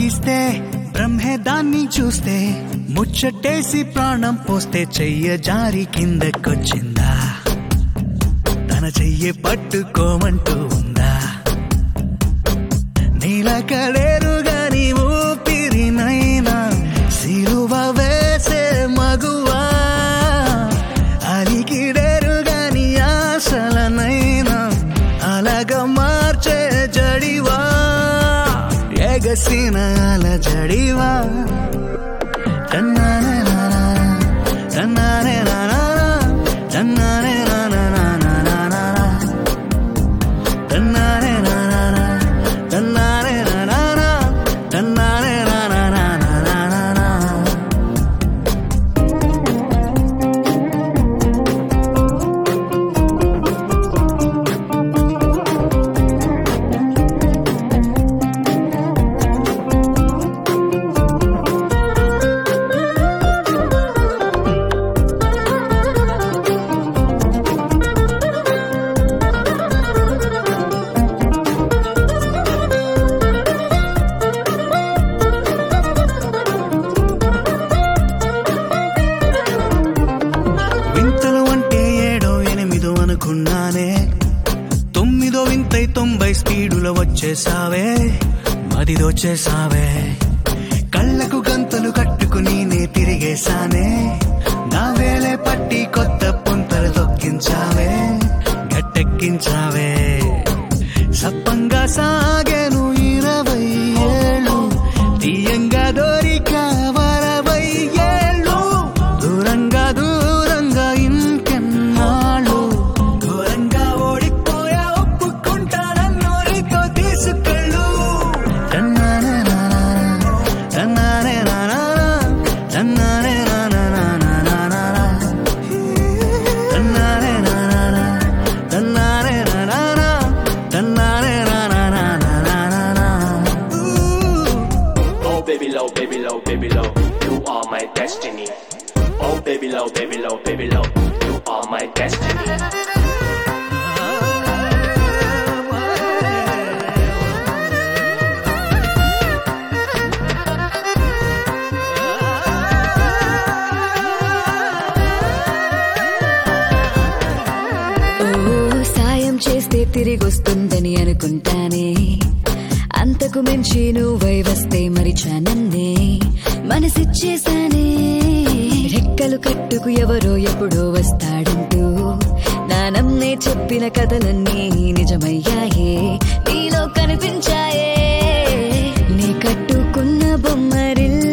తీస్తే బ్రహ్మే దాన్ని చూస్తే ముచ్చటేసి ప్రాణం పోస్తే చెయ్య జారి కిందకొచ్చిందా తన చెయ్యి పట్టుకోమంటూ ఉందా నీలకలేరు గాని ఊపిరినైనా సిలువ వేసే మగువా అలికిడేరు గాని ఆశలనైనా అలగ మార్చే జడివా ఎగసిన అల జడివా తన్నానే నానా, తన్నానే నానా, తన్నానే నానా, నానా, నానా. తన్నానే నానా, తన్నానే నానా, తన్నానే నానా, నానా, నానా. వింతలు అంటే ఏడో ఎనిమిదో అనుకున్నానే తొమ్మిదో వింతై తొంభై స్పీడులో వచ్చేసావే మదిదొచ్చేసావే కళ్ళకు గంతలు కట్టుకుని నే తిరిగేశానే నా వేలే పట్టి కొత్త పుంతలు తొక్కించావే గట్టెక్కించావే సప్పంగా సాగేను ఇరవై ఏళ్ళు తీయంగా దొరిక వరవై ఏళ్ళు దూరంగా దూరంగా ఇంకెన్నాళ్ళు దూరంగా ఓడిపోయా ఒప్పుకుంటానన్నో నీతో తీసుకెళ్ళు తన్నానే నానా, తన్నానే నానా, తన్నానే నానా, నానా, నానా. తన్నానే నానా, తన్నానే నానా, తన్నానే నానా, నానా, నానా. Oh baby low, baby low, baby low, you are my destiny. Oh baby low, baby low, baby low, you are my destiny. ఓ సాయం చేస్తే తిరిగొస్తుందని అనుకుంటానే అంతకు మించి నువ్వై వస్తే మరి చానన్నే మనసిచ్చేసానే రెక్కలు కట్టుకు ఎవరో ఎప్పుడో వస్తాడంటూ నానమ్మే చెప్పిన కథలన్నీ నిజమయ్యాయే నీలో కనిపించాయే నీ కట్టుకున్న బొమ్మరిల్ల